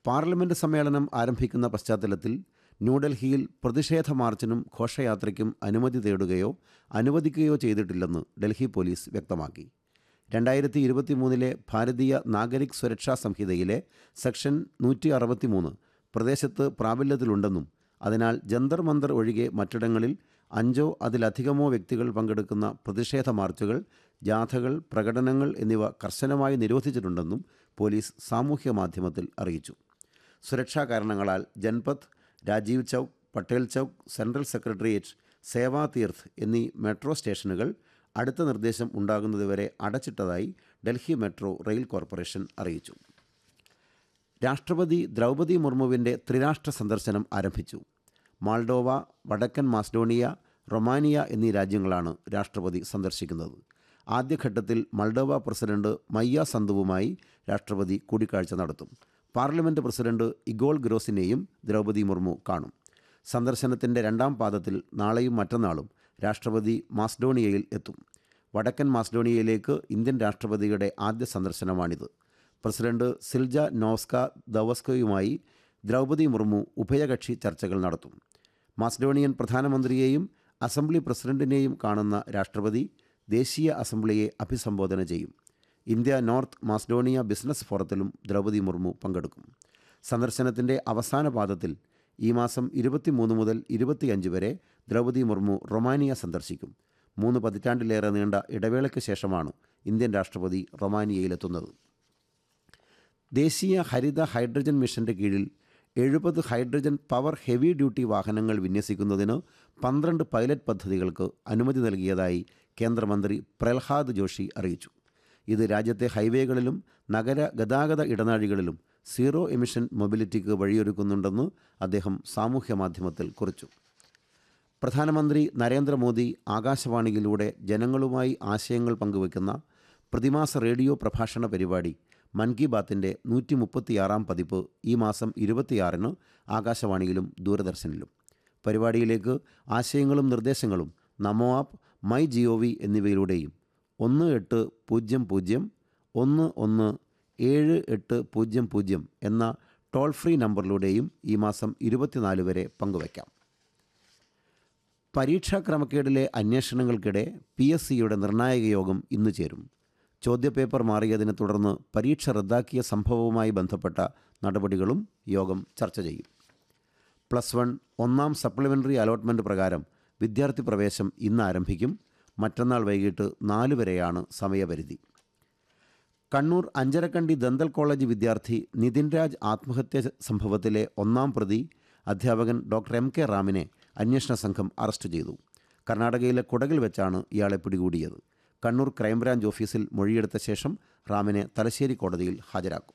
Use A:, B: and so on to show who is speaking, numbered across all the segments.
A: parliament സമ്മേളനം ആരംഭിക്കുന്ന പശ്ചാത്തലത്തിൽ ന്യൂഡൽഹിയിൽ പ്രതിഷേധ മാർച്ചിനും ഘോഷയാത്രയ്ക്കും അനുമതി തേടുകയോ അനുവദിക്കുകയോ ചെയ്തിട്ടില്ലെന്ന് ഡൽഹി പോലീസ് വ്യക്തമാക്കി രണ്ടായിരത്തി ഇരുപത്തി മൂന്നിലെ ഭാരതീയ നാഗരിക് സുരക്ഷാ സംഹിതയിലെ സെക്ഷൻ നൂറ്റി അറുപത്തിമൂന്ന് പ്രദേശത്ത് പ്രാബല്യത്തിലുണ്ടെന്നും അതിനാൽ ജന്തർ മന്ദർ ഒഴികെ മറ്റിടങ്ങളിൽ അഞ്ചോ അതിലധികമോ വ്യക്തികൾ പങ്കെടുക്കുന്ന പ്രതിഷേധ മാർച്ചുകൾ ജാഥകൾ പ്രകടനങ്ങൾ എന്നിവ കർശനമായി നിരോധിച്ചിട്ടുണ്ടെന്നും പോലീസ് സാമൂഹ്യ മാധ്യമത്തിൽ അറിയിച്ചു സുരക്ഷാ കാരണങ്ങളാൽ ജൻപത്ത് രാജീവ് ചൗക്ക് പട്ടേൽ ചൗക്ക് സെൻട്രൽ സെക്രട്ടേറിയറ്റ് സേവാ തീർത്ത് എന്നീ മെട്രോ സ്റ്റേഷനുകൾ അടുത്ത നിർദ്ദേശം ഉണ്ടാകുന്നതുവരെ അടച്ചിട്ടതായി ഡൽഹി മെട്രോ റെയിൽ കോർപ്പറേഷൻ അറിയിച്ചു രാഷ്ട്രപതി ദ്രൗപദി മുർമുവിൻ്റെ ത്രിരാഷ്ട്ര സന്ദർശനം ആരംഭിച്ചു മാൾഡോവ വടക്കൻ മാസ്ഡോണിയ റൊമാനിയ എന്നീ രാജ്യങ്ങളാണ് രാഷ്ട്രപതി സന്ദർശിക്കുന്നത് ആദ്യഘട്ടത്തിൽ മൾഡോവ പ്രസിഡന്റ് മയ്യ സന്തുവുമായി രാഷ്ട്രപതി കൂടിക്കാഴ്ച നടത്തും പാർലമെൻറ്റ് പ്രസിഡന്റ് ഇഗോൾ ഗ്രോസിനെയും ദ്രൗപദി മുർമു കാണും സന്ദർശനത്തിൻ്റെ രണ്ടാം പാദത്തിൽ നാളെയും മറ്റന്നാളും രാഷ്ട്രപതി മാസ്ഡോണിയയിൽ എത്തും വടക്കൻ മാസ്ഡോണിയയിലേക്ക് ഇന്ത്യൻ രാഷ്ട്രപതിയുടെ ആദ്യ സന്ദർശനമാണിത് പ്രസിഡന്റ് സിൽജ നോസ്ക ദവസ്കയുമായി ദ്രൗപദി മുർമു ഉഭയകക്ഷി ചർച്ചകൾ നടത്തും മാസ്ഡോണിയൻ പ്രധാനമന്ത്രിയെയും അസംബ്ലി പ്രസിഡന്റിനെയും കാണുന്ന രാഷ്ട്രപതി ദേശീയ അസംബ്ലിയെ അഭിസംബോധന ചെയ്യും ഇന്ത്യ നോർത്ത് മാസ്ഡോണിയ ബിസിനസ് ഫോറത്തിലും ദ്രൗപദി മുർമു പങ്കെടുക്കും സന്ദർശനത്തിൻ്റെ അവസാന പാദത്തിൽ ഈ മാസം ഇരുപത്തിമൂന്ന് മുതൽ ഇരുപത്തിയഞ്ച് വരെ ദ്രൗപദി മുർമു റൊമാനിയ സന്ദർശിക്കും മൂന്ന് പതിറ്റാണ്ടിലേറെ നീണ്ട ഇടവേളയ്ക്ക് ശേഷമാണ് ഇന്ത്യൻ രാഷ്ട്രപതി റൊമാനിയയിലെത്തുന്നത് ദേശീയ ഹരിത ഹൈഡ്രജൻ മിഷന്റെ കീഴിൽ എഴുപത് ഹൈഡ്രജൻ പവർ ഹെവി ഡ്യൂട്ടി വാഹനങ്ങൾ വിന്യസിക്കുന്നതിന് പന്ത്രണ്ട് പൈലറ്റ് പദ്ധതികൾക്ക് അനുമതി നൽകിയതായി കേന്ദ്രമന്ത്രി പ്രഹ്ലാദ് ജോഷി അറിയിച്ചു ഇത് രാജ്യത്തെ ഹൈവേകളിലും നഗര ഗതാഗത ഇടനാഴികളിലും സീറോ എമിഷൻ മൊബിലിറ്റിക്ക് വഴിയൊരുക്കുന്നുണ്ടെന്ന് അദ്ദേഹം സാമൂഹ്യ മാധ്യമത്തിൽ കുറിച്ചു പ്രധാനമന്ത്രി നരേന്ദ്രമോദി ആകാശവാണിയിലൂടെ ജനങ്ങളുമായി ആശയങ്ങൾ പങ്കുവയ്ക്കുന്ന പ്രതിമാസ റേഡിയോ പ്രഭാഷണ പരിപാടി മൻ കി ബാത്തിൻ്റെ നൂറ്റി മുപ്പത്തിയാറാം പതിപ്പ് ഈ മാസം ഇരുപത്തിയാറിന് ആകാശവാണിയിലും ദൂരദർശനിലും പരിപാടിയിലേക്ക് ആശയങ്ങളും നിർദ്ദേശങ്ങളും NaMo app my gov എന്നിവയിലൂടെയും ഒന്ന് എട്ട് പൂജ്യം പൂജ്യം ഒന്ന് ഒന്ന് ഏഴ് എട്ട് പൂജ്യം പൂജ്യം എന്ന ടോൾ ഫ്രീ നമ്പറിലൂടെയും ഈ മാസം ഇരുപത്തിനാല് വരെ പങ്കുവയ്ക്കാം പരീക്ഷാ ക്രമക്കേടിലെ അന്വേഷണങ്ങൾക്കിടെ പി എസ് സിയുടെ നിർണായക യോഗം ഇന്ന് ചേരും ചോദ്യപേപ്പർ മാറിയതിനെ തുടർന്ന് പരീക്ഷ റദ്ദാക്കിയ സംഭവവുമായി ബന്ധപ്പെട്ട നടപടികളും യോഗം ചർച്ച ചെയ്യും പ്ലസ് വൺ ഒന്നാം സപ്ലിമെൻ്ററി അലോട്ട്മെൻറ്റ് പ്രകാരം വിദ്യാർത്ഥി പ്രവേശം ഇന്ന് ആരംഭിക്കും മറ്റന്നാൾ വൈകിട്ട് നാല് വരെയാണ് സമയപരിധി കണ്ണൂർ അഞ്ചരക്കണ്ടി ദന്തൽ കോളേജ് വിദ്യാർത്ഥി നിതിൻ രാജ് ആത്മഹത്യ സംഭവത്തിലെ ഒന്നാം പ്രതി അധ്യാപകൻ ഡോക്ടർ എം കെ റാമിനെ അന്വേഷണ സംഘം അറസ്റ്റ് ചെയ്തു കർണാടകയിലെ കുടകിൽ വെച്ചാണ് ഇയാളെ പിടികൂടിയത് കണ്ണൂർ ക്രൈംബ്രാഞ്ച് ഓഫീസിൽ മൊഴിയെടുത്ത ശേഷം റാമിനെ തലശ്ശേരി കോടതിയിൽ ഹാജരാക്കും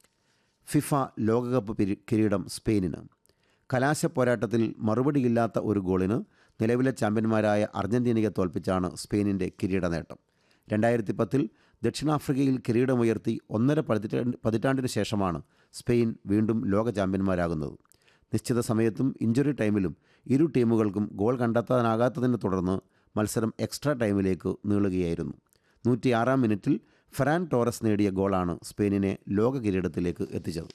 A: ഫിഫ ലോകകപ്പ് പിരി- കിരീടം സ്പെയിനിന് കലാശ പോരാട്ടത്തിൽ മറുപടിയില്ലാത്ത ഒരു ഗോളിന് നിലവിലെ ചാമ്പ്യന്മാരായ അർജന്റീനയെ തോൽപ്പിച്ചാണ് സ്പെയിനിൻ്റെ കിരീട നേട്ടം രണ്ടായിരത്തി പത്തിൽ ദക്ഷിണാഫ്രിക്കയിൽ കിരീടമുയർത്തി ഒന്നര പതിറ്റാണ്ട് പതിറ്റാണ്ടിന് ശേഷമാണ് സ്പെയിൻ വീണ്ടും ലോക ചാമ്പ്യന്മാരാകുന്നത് നിശ്ചിത സമയത്തും ഇഞ്ചുറി ടൈമിലും ഇരു ടീമുകൾക്കും ഗോൾ കണ്ടെത്താനാകാത്തതിനെ തുടർന്ന് മത്സരം എക്സ്ട്രാ ടൈമിലേക്ക് നീളുകയായിരുന്നു നൂറ്റിയാറാം മിനിറ്റിൽ ഫെറാൻ ടോറസ് നേടിയ ഗോളാണ് സ്പെയിനിനെ ലോക കിരീടത്തിലേക്ക് എത്തിച്ചത്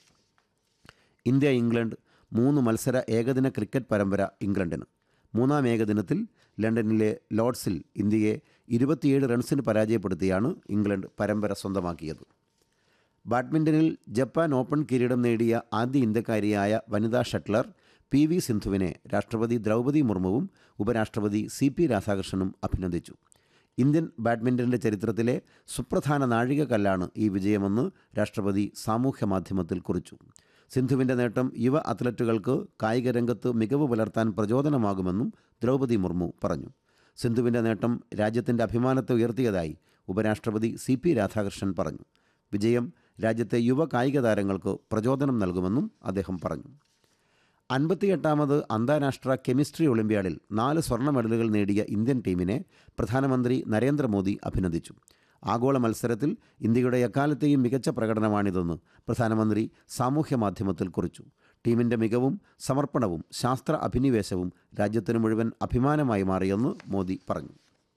A: ഇന്ത്യ ഇംഗ്ലണ്ട് മൂന്ന് മത്സര ഏകദിന ക്രിക്കറ്റ് പരമ്പര ഇംഗ്ലണ്ടിന് മൂന്നാം ഏകദിനത്തിൽ ലണ്ടനിലെ ലോർഡ്സിൽ ഇന്ത്യയെ ഇരുപത്തിയേഴ് റൺസിന് പരാജയപ്പെടുത്തിയാണ് ഇംഗ്ലണ്ട് പരമ്പര സ്വന്തമാക്കിയത് ബാഡ്മിൻ്റണിൽ ജപ്പാൻ ഓപ്പൺ കിരീടം നേടിയ ആദ്യ ഇന്ത്യക്കാരിയായ വനിതാ ഷട്ട്ലർ പി വി സിന്ധുവിനെ രാഷ്ട്രപതി ദ്രൗപദി മുർമുവും ഉപരാഷ്ട്രപതി സി പി രാധാകൃഷ്ണനും അഭിനന്ദിച്ചു ഇന്ത്യൻ ബാഡ്മിൻ്റണിൻ്റെ ചരിത്രത്തിലെ സുപ്രധാന നാഴികക്കല്ലാണ് ഈ വിജയമെന്ന് രാഷ്ട്രപതി സാമൂഹ്യ മാധ്യമത്തിൽ കുറിച്ചു സിന്ധുവിൻ്റെ നേട്ടം യുവ അത്ലറ്റുകൾക്ക് കായിക രംഗത്ത് മികവ് പുലർത്താൻ പ്രചോദനമാകുമെന്നും ദ്രൗപദി മുർമു പറഞ്ഞു സിന്ധുവിൻ്റെ നേട്ടം രാജ്യത്തിൻ്റെ അഭിമാനത്തെ ഉയർത്തിയതായി ഉപരാഷ്ട്രപതി സി പി രാധാകൃഷ്ണൻ പറഞ്ഞു വിജയം രാജ്യത്തെ യുവ കായിക താരങ്ങൾക്ക് പ്രചോദനം നൽകുമെന്നും അദ്ദേഹം പറഞ്ഞു അൻപത്തിയെട്ടാമത് അന്താരാഷ്ട്ര കെമിസ്ട്രി ഒളിമ്പ്യാഡിൽ നാല് സ്വർണ്ണ മെഡലുകൾ നേടിയ ഇന്ത്യൻ ടീമിനെ പ്രധാനമന്ത്രി നരേന്ദ്രമോദി അഭിനന്ദിച്ചു ആഗോള മത്സരത്തിൽ ഇന്ത്യയുടെ എക്കാലത്തെയും മികച്ച പ്രകടനമാണിതെന്ന് പ്രധാനമന്ത്രി സാമൂഹ്യ മാധ്യമത്തിൽ കുറിച്ചു ടീമിൻ്റെ മികവും സമർപ്പണവും ശാസ്ത്ര അഭിനിവേശവും രാജ്യത്തിന് മുഴുവൻ അഭിമാനമായി മാറിയെന്ന് മോദി പറഞ്ഞു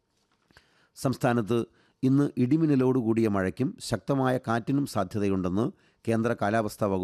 A: സംസ്ഥാനത്ത് ഇന്ന് ഇടിമിന്നലോടുകൂടിയ മഴയ്ക്കും ശക്തമായ കാറ്റിനും സാധ്യതയുണ്ടെന്ന് കേന്ദ്ര കാലാവസ്ഥാ വകുപ്പ്